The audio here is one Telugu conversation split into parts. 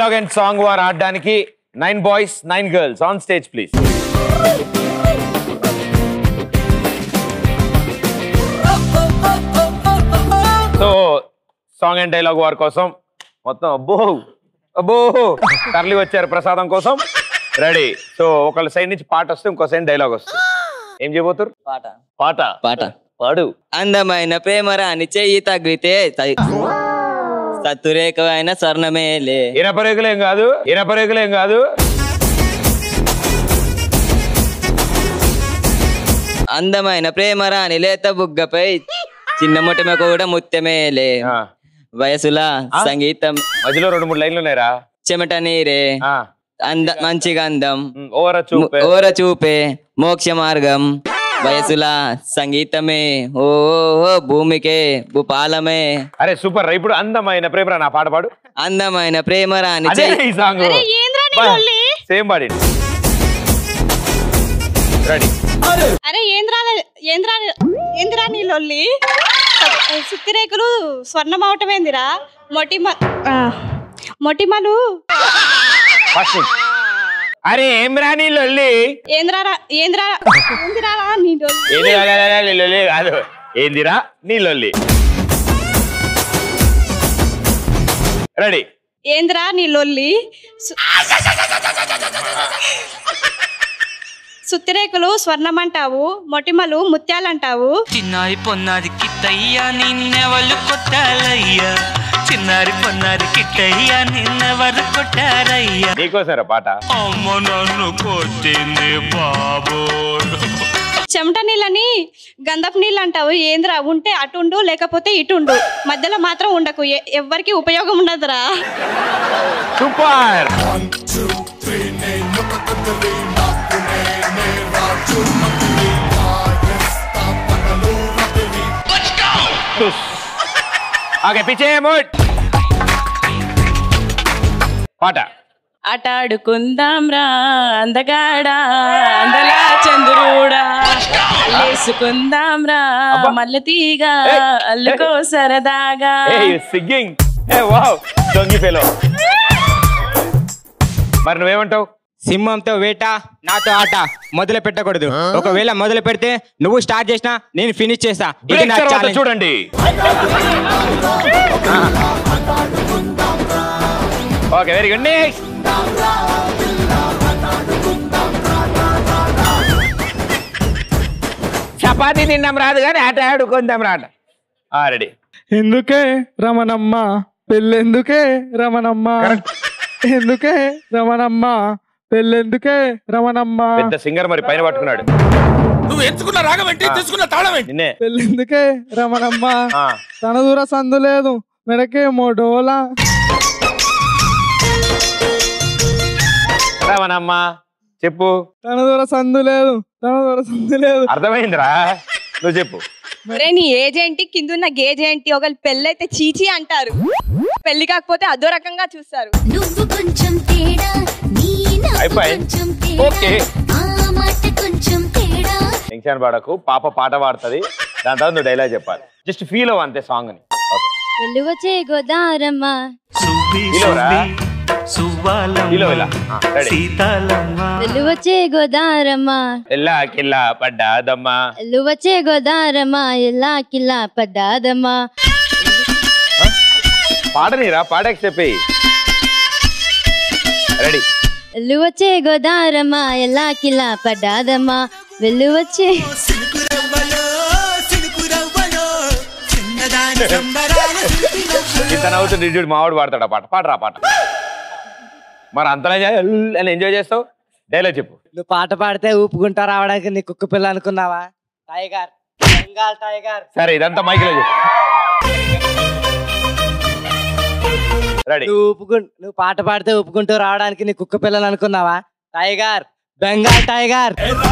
డైలాగ్ అండ్ సాంగ్ వారు ఆడడానికి nine boys nine girls on stage please so song and dialogue వారి కోసం మొత్తం అబ్బో అబ్బో తరలి వచ్చారు ప్రసాదం కోసం రెడీ సో ఒకళ్ళ సైడ్ నుంచి పాట వస్తే ఇంకో సైడ్ డైలాగ్ వస్తుంది ఏం చేయబోతారు పాట పాట పాట పాడు అందమైన ప్రేమరాని చెయ్యి తగ్గితే సత్తురేఖమైన స్వర్ణమేలే ఇనపరేకులేం కాదు ఇనపరేకులేం కాదు అందమైన ప్రేమరాని లేత బుగ్గపై చిన్న ముట్టమ కూడా ముత్యమేలే ఆ, వయసులా సంగీతం మధ్యలో రెండు మూడు లైన్లు ఉన్నాయిరా చెమట నీరే ఆ, అంద మంచి గంధం ఉమ్, ఓవరా చూపే ఓర చూపే మోక్ష మార్గం వయసులా సంగీతమే ఓ ఓ, భూమికే భూపాలమే అరే సూపర్ రా ఇప్పుడు అందమైన ప్రేమరా నా పాట పాడు అందమైన ప్రేమరాని అదే చెయ్యి ఈ సాంగ్ సేమ్ పాడి రెడీ అరే ఏంద్రా ఏంద్రా ఏంద్రా నీ లొల్లి సుత్తిరేకులు స్వర్ణం అవటమేందిరా మొటిమ ఆ, మొటిమలు ఫస్ట్ అరే ఏం రాని లొల్లి ఏంద్రా ఏంద్రా ఏందిరా నీ లొల్లి ఏంది రా, రా, రా, రా, లొల్లి కాదు ఏందిరా నీ లొల్లి రెడీ ఏంద్రా నీ లొల్లి సు- సుత్తిరేకులు స్వర్ణం అంటావు మొటిమలు ముత్యాలంటావు చిన్నారి పొన్నారి కిట్టయ్యా నిన్నెవరు కొట్టారయ్యా చిన్నారి పొన్నారి కిట్టయ్యా నిన్నెవరు కొట్టారయ్యా నీకోసారా పాట అమ్మ నన్ను కొట్టింది బాబు చెమట నీళ్ళని గంధపు నీళ్ళు అంటావు ఏంద్రా ఉంటే అటుండు లేకపోతే ఇటుండు మధ్యలో మాత్రం ఉండకు ఎ- ఎవ్వరికి ఉపయోగం ఉండదురా సూపర్ ఓకే పిచ్చే మూడ్ పాట ఆటాడుకుందాం రా అందగాడా అందలా చంద్రుడా లేసుకుందాం రా అబ్బా. మల్లె తీగ ఏయ్, అల్లుకో సరదాగా ఏ సింగింగ్ ఏ వావ్ దొంగి ఫెలో మరి నువ్వేమంటావు సింహంతో వేట నాతో ఆట మొదలు పెట్టకూడదు ఒకవేళ మొదలు పెడితే నువ్వు స్టార్ట్ చేసినా నేను ఫినిష్ చేస్తా ఇది బ్రేక్ నా తర్వాత ఛాలెంజ్ చూడండి ఓకే వెరీ గుడ్ నెక్స్ట్ చపాతీ తిన్నాం రాదు కానీ ఆట ఆడుకుందాం రాట రెడీ ఎందుకే రమణమ్మ పెళ్ళెందుకే రమణమ్మ ఎందుకే రమణమ్మ పెళ్ళెందుకే రమణమ్మ పెద్ద సింగర్ మరి పైన పట్టుకున్నాడు నువ్వు ఎంచుకున్న రాగం ఏంటి తీసుకున్న తాళం ఏంటి నిన్నే పెళ్ళెందుకే రమణమ్మ ఆ, తన దూర సందు లేదు మెడకేమో డోలా రావనమ్మా చెప్పు తన దూర సందు లేదు తన దూర సందు లేదు అర్థమైందిరా నువ్వు చెప్పు ఒరే నీ ఏజ్ ఏంటి కిందున్న గేజ్ ఏంటి ఒకళ్ళు పెళ్ళైతే చీచి అంటారు పెళ్లి కాకపోతే అదో రకంగా చూస్తారు నువ్వు కొంచెం తేడా నీ నవ్వు అయిపోయింది. కొంచెం తేడా ఓకే. ఆ మాట కొంచెం తేడా టెన్షన్ పడకు పాప పాట పాడుతుంది దాని తర్వాత నువ్వు డైలాగ్ చెప్పాలి జస్ట్ ఫీల్ అవ్వ అంతే సాంగ్ ని ఓకే వెలువచే గోదారమ్మ సుబ్బి ఇలోరా? సువ్వాలమ్మ ఇలా ఇలా రెడీ సీతాలమ్మ వెలువచే గోదారమ్మ ఎల్లా కిల్లా పడ్డాదమ్మా వెలువచే గోదారమ్మ ఎల్లా కిల్లా పడ్డాదమ్మ పాడనీరా పాడక చెప్పి రెడీ వెలువచే గోదారమ్మ ఎల్లా కిల్లా పడ్డాదమ్మ వెలువచే ఇంత నవ్వుతుంది చూడు మావాడు పాడతాడు ఆ పాట పాడరా ఆ పాట మరి అంతలా అని ఎంజాయ్ చేస్తావు డైలాగ్ చెప్పు నువ్వు పాట పాడితే ఊపుకుంటా రావడానికి నీ కుక్క పిల్ల అనుకున్నావా టైగర్ బెంగాల్ టైగర్ సరే ఇదంతా మైకిలో చెప్పు రెడీ నువ్వు ఊపుకు నువ్వు పాట పాడితే ఊపుకుంటూ రావడానికి నీ కుక్క పిల్లలు అనుకున్నావా టైగర్ బెంగాల్ టైగర్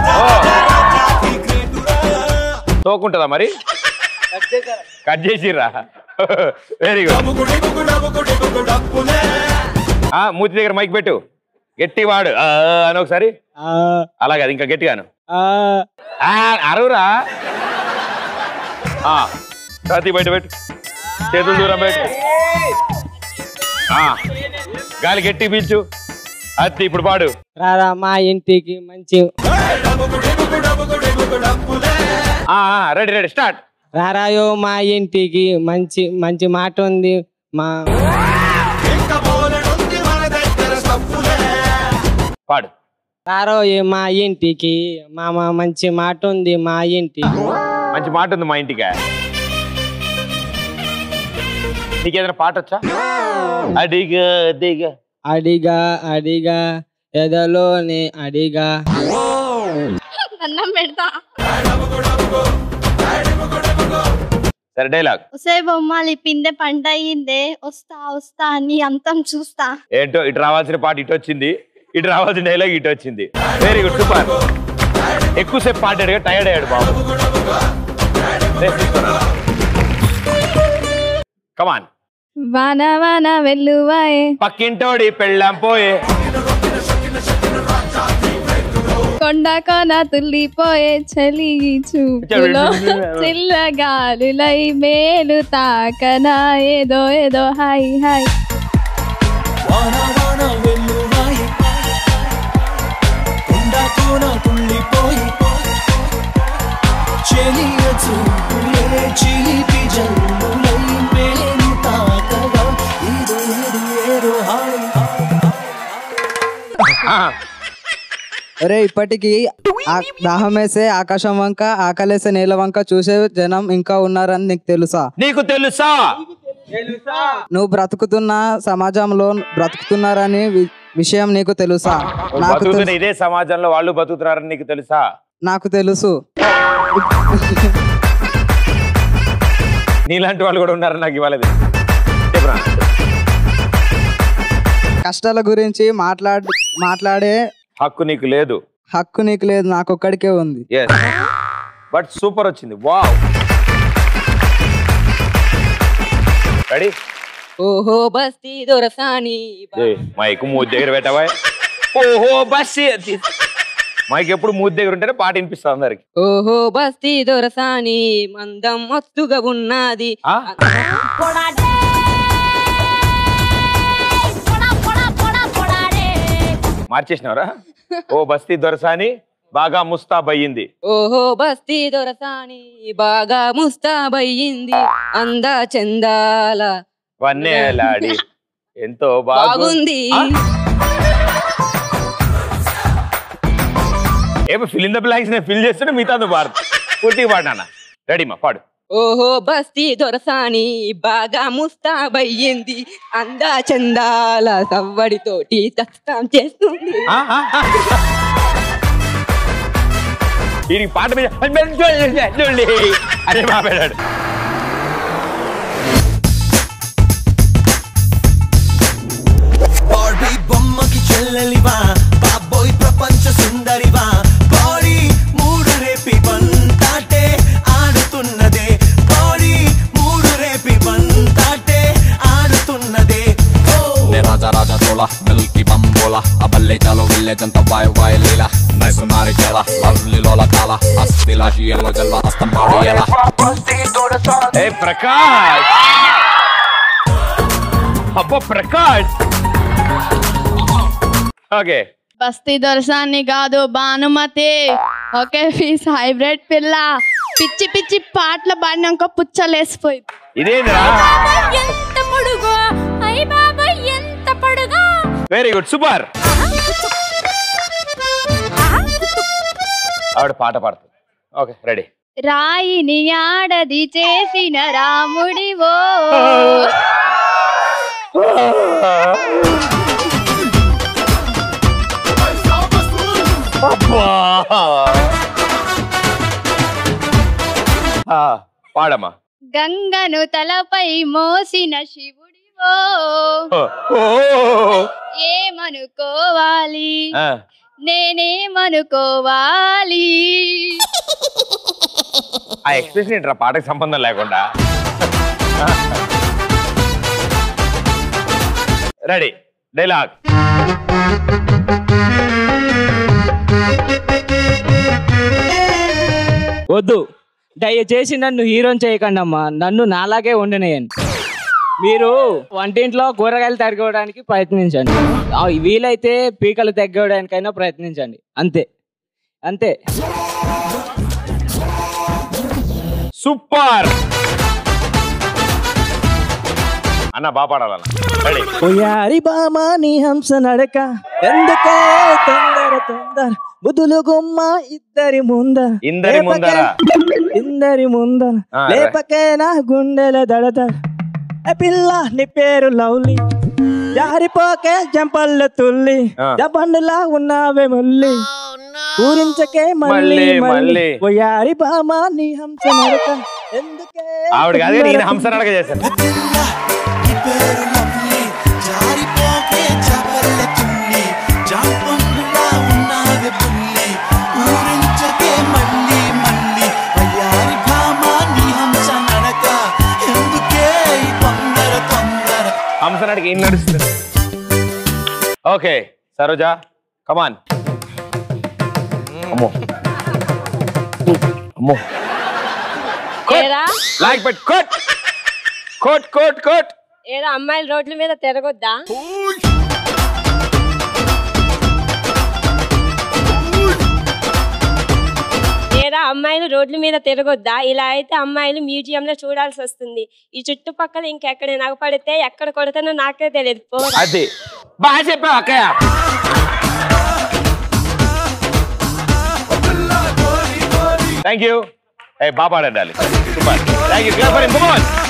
తోకుంటుందా మరి కట్ చేసిర్రా వెరీ గుడ్ ఆ, మూతి దగ్గర మైక్ పెట్టు గట్టి వాడు ఆ, అని ఒకసారి అలాగే అది ఇంకా గట్టిగాను ఆ, అరువురా ఆ, ఛాతీ బయట పెట్టు చేతులు దూరం పెట్టు ఆ, గాలి గట్టి పీల్చు అది ఇప్పుడు పాడు రారా మా ఇంటికి మంచి రెడీ రెడీ స్టార్ట్ రారాయో మా ఇంటికి మంచి మంచి మాట ఉంది మా పాడు రారో మా ఇంటికి మామ మంచి మాట ఉంది మా ఇంటికి మంచి మాట ఉంది మా ఇంటికి నీకేదైనా పాట వచ్చా అడిగా అడిగా అడిగా అడిగా ఎదలోనే అడిగా అన్నం పెడతా సరే డైలాగ్ ఒసే బొమ్మాలి పిందె పంట అయ్యిందే వస్తా వస్తా నీ అంతం చూస్తా ఏంటో ఇటు రావాల్సిన పాట ఇటు వచ్చింది ఇటు రావాల్సిన డైలాగ్ ఇటు వచ్చింది వెరీ గుడ్ సూపర్ ఎక్కువసేపు పాడాడు టైర్డ్ అయ్యాడు బాబు కమాన్ వాన వాన వెల్లువాయే పక్కింటోడి పెళ్ళాం పోయే కొండ కొన తుల్లిపోయే చలి చూపులో చిల్లగాలులై మేలు తాకనా ఏదో ఏదో హాయ్ హాయ్ అరే ఇప్పటికీ ఆ- దాహం వేసే ఆకాశం వంక ఆకలేసే నేల వంక చూసే జనం ఇంకా ఉన్నారని నీకు తెలుసా నీకు తెలుసా నువ్వు బ్రతుకుతున్న సమాజంలో బ్రతుకుతున్నారని వి- విషయం నీకు తెలుసా నాకు బతుకుతున్న తెలుసు ఇదే సమాజంలో వాళ్ళు బతుకుతున్నారని నీకు తెలుసా నాకు తెలుసు నీలాంటి వాళ్ళు కూడా ఉన్నారని నాకు ఇవ్వలేదు చెప్పురా. కష్టాల గురించి మాట్లాడ మాట్లాడే హక్కు నీకు లేదు హక్కు నీకు లేదు నాకు ఒక్కడికే ఉంది ఎస్ బట్ సూపర్ వచ్చింది వావ్ రెడీ ఓహో బస్తీ దొరసాని మైక్ మూతి దగ్గర పెట్టవా ఓహో బస్ మైక్ ఎప్పుడు మూతి దగ్గర ఉంటేనే పాట వినిపిస్తుంది అందరికి ఓహో బస్తీ దొరసాని మందం మస్తుగా ఉన్నది ఆ? మార్చేసినవరా ఓ బస్తీ దొరసాని బాగా ముస్తాబ్ అయ్యింది ఓహో బస్తీ దొరసాని బాగా ముస్తాబయ్యింది అంద చందాల వన్నేలాడి ఎంతో బాగుంది బాగుంది ఏమో ఫిల్ ఇన్ ద బ్లాంక్స్ నేను ఫిల్ చేస్తుంటే మిగతా నువ్వు పాడు పూర్తిగా పాడినా రెడీ మా పాడు ఓహో బస్తీ దొరసాని బాగా ముస్తాబయ్యింది అంద చందాల సవ్వడితోటి తస్తం చేస్తుంది ఆ, ఆ, ఆ. దీనికి పాట మీద చూడండి అరే బాబేడాడు బాడీ బొమ్మకి చెల్లెలివా బాబోయ్ ప్రపంచ సుందరివా బాడీ మూడు రేపి బంతాటే ఆడుతున్నదే బాడీ మూడు రేపి బంతాటే ఆడుతున్నదే నే రాజా రాజా తోలా మిల్కి బంబోలా ఆ బల్లే చాలో విల్లేజ్ అంతా వాయ్ వాయ్ లీలా నైస్ నారి చేల లవ్లీ లోల కాల అస్థిలా షియలో జల్ల అస్తం పాడియలా ఏ ప్రకాష్ అబ్బో ప్రకాష్ ఓకే బస్తీ దొరసాన్ని కాదు భానుమతి ఒకే ఫీస్ హైబ్రిడ్ పిల్ల పిచ్చి పిచ్చి పాటలు పాడినాక పుచ్చలేసిపోయింది ఇదేంద్రా ఎంత పొడుగు అయ్య బాబాయ్ ఎంత పొడుగు వెరీ గుడ్ సూపర్ ఆవిడ పాట పాడుతుంది ఓకే రెడీ రాయిని ఆడది చేసిన రాముడివో పాడమ్మా గంగను తలపై మోసిన శివుడివో ఓ, ఏమనుకోవాలి ఆ, నేనేమనుకోవాలి ఆ ఎక్స్ప్రెషన్ ఏంట్రా పాటకి సంబంధం లేకుండా రెడీ డైలాగ్ వద్దు దయచేసి నన్ను హీరోని చేయకండి అమ్మా నన్ను నాలాగే ఉండనేయండి మీరు వంటింట్లో కూరగాయలు తగ్గడానికి ప్రయత్నించండి ఆ, వీలైతే పీకలు తగ్గడానికైనా ప్రయత్నించండి అంతే అంతే సూపర్ అన్న బాగా పాడాలన్న రెడీ ఓయారి బామా నీ హంస నడక ఎందుకే తొందర తొందర బుధులు గుమ్మ ఇద్దరి ముందర ఇందరి ముందర. లేపకే ఇందరి ముందర ఆ, లేపకే నా గుండెల దడత ఏ పిల్ల నీ పేరు లవ్లీ జారిపోకే జంపల్ల తుల్లి ఆ. జబండులా ఉన్నావే ముల్లి పూరించకే మళ్ళీ మళ్ళీ, మళ్ళీ మళ్ళీ. ఓయారి బామా నీ హంస నడక ఎందుకే ఆవిడ కాదు కానీ ఈయన తొందర హంస నడక చేశాను జారిపోకే చపల్ల తుల్లి జాంపండులా ఉన్నావే బుల్లి ఊరించకే మళ్ళీ మళ్ళీ వయ్యారి భామ నీ హంస నడక ఎందుకే ఈ తొందర తొందర హంస నడక ఏం నడుస్తుంది ఓకే సరోజా కమాన్ అమ్మో అమ్మో ఏరా లాగ్ పెట్ కోట్ కోట్ కోట్ కోట్ ఏరా అమ్మాయిలు రోడ్ల మీద తిరగొద్దా ఏరా అమ్మాయిలు రోడ్ల మీద తిరగొద్దా ఇలా అయితే అమ్మాయిలు మ్యూజియంలో చూడాల్సి వస్తుంది ఈ చుట్టుపక్కల ఇంకెక్కడ పడితే ఎక్కడ కొడతానో నాకే తెలియదు పోరా అది బాగా చెప్పావు అక్కయ్య థ్యాంక్ యూ ఏ బాగా పాడండి సూపర్ థ్యాంక్ యూ